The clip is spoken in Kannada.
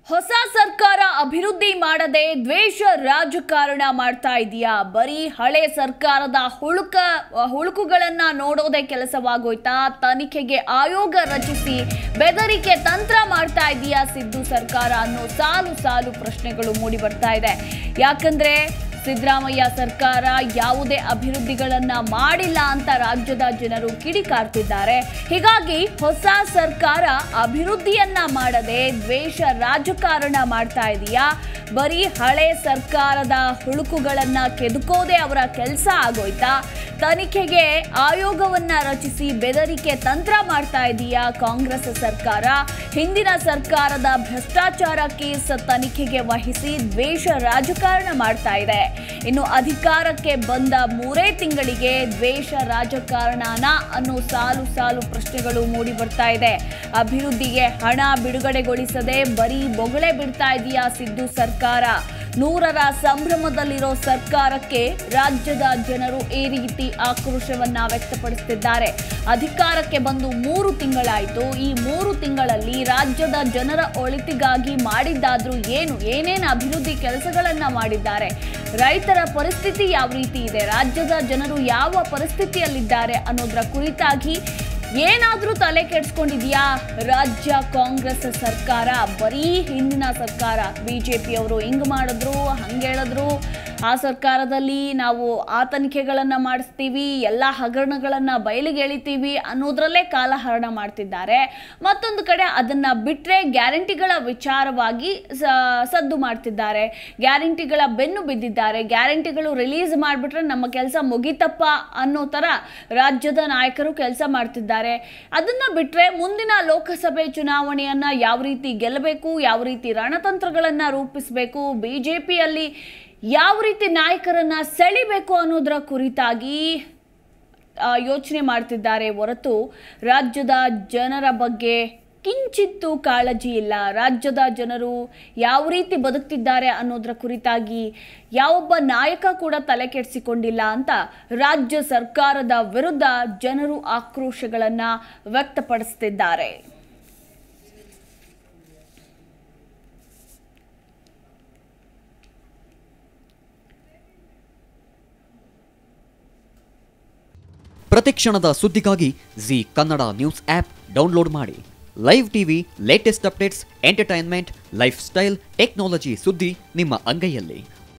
ಹೊಸ ಸರ್ಕಾರ ಅಭಿವೃದ್ಧಿ ಮಾಡದೆ ದ್ವೇಷ ರಾಜಕಾರಣ ಮಾಡ್ತಾ ಇದೆಯಾ ಬರೀ ಹಳೆ ಸರ್ಕಾರದ ಹುಳುಕ ಹುಳುಕುಗಳನ್ನ ನೋಡೋದೇ ಕೆಲಸವಾಗೋಯ್ತಾ ತನಿಖೆಗೆ ಆಯೋಗ ರಚಿಸಿ ಬೆದರಿಕೆ ತಂತ್ರ ಮಾಡ್ತಾ ಇದೆಯಾ ಸಿದ್ದು ಸರ್ಕಾರ ಅನ್ನೋ ಸಾಲು ಸಾಲು ಪ್ರಶ್ನೆಗಳು ಮೂಡಿ ಬರ್ತಾ ಇದೆ ಯಾಕಂದ್ರೆ ಸಿದ್ದರಾಮಯ್ಯ ಸರ್ಕಾರ ಯಾವುದೇ ಅಭಿವೃದ್ಧಿಗಳನ್ನ ಮಾಡಿಲ್ಲ ಅಂತ ರಾಜ್ಯದ ಜನರು ಕಿಡಿಕಾರ್ತಿದ್ದಾರೆ ಹೀಗಾಗಿ ಹೊಸ ಸರ್ಕಾರ ಅಭಿವೃದ್ಧಿಯನ್ನ ಮಾಡದೆ ದ್ವೇಷ ರಾಜಕಾರಣ ಮಾಡ್ತಾ ಇದೆಯಾ ಬರೀ ಹಳೆ ಸರ್ಕಾರದ ಹುಳುಕುಗಳನ್ನ ಕೆದಕೋದೇ ಅವರ ಕೆಲಸ ಆಗೋಯ್ತಾ ತನಿಖೆಗೆ ಆಯೋಗವನ್ನ ರಚಿಸಿ ಬೆದರಿಕೆ ತಂತ್ರ ಮಾಡ್ತಾ ಇದೆಯಾ ಕಾಂಗ್ರೆಸ್ ಸರ್ಕಾರ ಹಿಂದಿನ ಸರ್ಕಾರದ ಭ್ರಷ್ಟಾಚಾರ ಕೇಸ್ ತನಿಖೆಗೆ ವಹಿಸಿ ದ್ವೇಷ ರಾಜಕಾರಣ ಮಾಡ್ತಾ ಇದೆ ಇನ್ನು ಅಧಿಕಾರಕ್ಕೆ ಬಂದ ಮೂರೇ ತಿಂಗಳಿಗೆ ದ್ವೇಷ ರಾಜಕಾರಣನ ಅನ್ನೋ ಸಾಲು ಸಾಲು ಪ್ರಶ್ನೆಗಳು ಮೂಡಿ ಬರ್ತಾ ಇದೆ ಅಭಿವೃದ್ಧಿಗೆ ಹಣ ಬಿಡುಗಡೆಗೊಳಿಸದೆ ಬರೀ ಬೊಗಳೆ ಬಿಡ್ತಾ ಇದೆಯಾ ಸಿದ್ದು ಸರ್ಕಾರ ನೂರರ ಸಂಭ್ರಮದಲ್ಲಿರೋ ಸರ್ಕಾರಕ್ಕೆ ರಾಜ್ಯದ ಜನರು ಈ ರೀತಿ ಆಕ್ರೋಶವನ್ನ ವ್ಯಕ್ತಪಡಿಸುತ್ತಿದ್ದಾರೆ ಅಧಿಕಾರಕ್ಕೆ ಬಂದು ಮೂರು ತಿಂಗಳಾಯಿತು ಈ ಮೂರು ತಿಂಗಳಲ್ಲಿ ರಾಜ್ಯದ ಜನರ ಒಳಿತಿಗಾಗಿ ಮಾಡಿದ್ದಾದ್ರೂ ಏನು ಏನೇನು ಅಭಿವೃದ್ಧಿ ಕೆಲಸಗಳನ್ನ ಮಾಡಿದ್ದಾರೆ ರೈತರ ಪರಿಸ್ಥಿತಿ ಯಾವ ರೀತಿ ಇದೆ ರಾಜ್ಯದ ಜನರು ಯಾವ ಪರಿಸ್ಥಿತಿಯಲ್ಲಿದ್ದಾರೆ ಅನ್ನೋದರ ಕುರಿತಾಗಿ ಏನಾದ್ರೂ ತಲೆ ಕೆಡಿಸ್ಕೊಂಡಿದ್ಯಾ ರಾಜ್ಯ ಕಾಂಗ್ರೆಸ್ ಸರ್ಕಾರ ಬರೀ ಹಿಂದಿನ ಸರ್ಕಾರ ಬಿಜೆಪಿಯವರು ಹಿಂಗ್ ಮಾಡಿದ್ರು ಹಂಗೆ ಹೇಳಿದ್ರು ಆ ಸರ್ಕಾರದಲ್ಲಿ ನಾವು ಆ ತನಿಖೆಗಳನ್ನ ಮಾಡಿಸ್ತೀವಿ ಎಲ್ಲ ಹಗರಣಗಳನ್ನ ಬಯಲಿಗೆ ಎಳಿತೀವಿ ಅನ್ನೋದ್ರಲ್ಲೇ ಕಾಲಹರಣ ಮಾಡ್ತಿದ್ದಾರೆ ಮತ್ತೊಂದು ಕಡೆ ಅದನ್ನ ಬಿಟ್ರೆ ಗ್ಯಾರಂಟಿಗಳ ವಿಚಾರವಾಗಿ ಸ- ಸದ್ದು ಮಾಡ್ತಿದ್ದಾರೆ ಗ್ಯಾರಂಟಿಗಳ ಬೆನ್ನು ಬಿದ್ದಿದ್ದಾರೆ ಗ್ಯಾರಂಟಿಗಳು ರಿಲೀಸ್ ಮಾಡಿಬಿಟ್ರೆ ನಮ್ಮ ಕೆಲಸ ಮುಗಿತಪ್ಪ ಅನ್ನೋ ಥರ ರಾಜ್ಯದ ನಾಯಕರು ಕೆಲಸ ಮಾಡ್ತಿದ್ದಾರೆ ಅದನ್ನ ಬಿಟ್ರೆ ಮುಂದಿನ ಲೋಕಸಭೆ ಚುನಾವಣೆಯನ್ನ ಯಾವ ರೀತಿ ಗೆಲ್ಲಬೇಕು ಯಾವ ರೀತಿ ರಣತಂತ್ರಗಳನ್ನ ರೂಪಿಸಬೇಕು ಬಿಜೆಪಿಯಲ್ಲಿ ಯಾವ ರೀತಿ ನಾಯಕರನ್ನ ಸೆಳಿಬೇಕು ಅನ್ನೋದರ ಕುರಿತಾಗಿ ಆ, ಯೋಚನೆ ಮಾಡ್ತಿದ್ದಾರೆ ಹೊರತು ರಾಜ್ಯದ ಜನರ ಬಗ್ಗೆ ಕಿಂಚಿತ್ತೂ ಕಾಳಜಿ ಇಲ್ಲ ರಾಜ್ಯದ ಜನರು ಯಾವ ರೀತಿ ಬದುಕ್ತಿದ್ದಾರೆ ಅನ್ನೋದರ ಕುರಿತಾಗಿ ಯಾವೊಬ್ಬ ನಾಯಕ ಕೂಡ ತಲೆ ಕೆಡಿಸಿಕೊಂಡಿಲ್ಲ ಅಂತ ರಾಜ್ಯ ಸರ್ಕಾರದ ವಿರುದ್ಧ ಜನರು ಆಕ್ರೋಶಗಳನ್ನ ವ್ಯಕ್ತಪಡಿಸ್ತಿದ್ದಾರೆ ಪ್ರತಿಕ್ಷಣದ ಸುದ್ದಿಗಾಗಿ Zee Kannada news app download ಮಾಡಿ live TV latest updates entertainment lifestyle technology ಸುದ್ದಿ ನಿಮ್ಮ ಅಂಗೈಯಲ್ಲಿ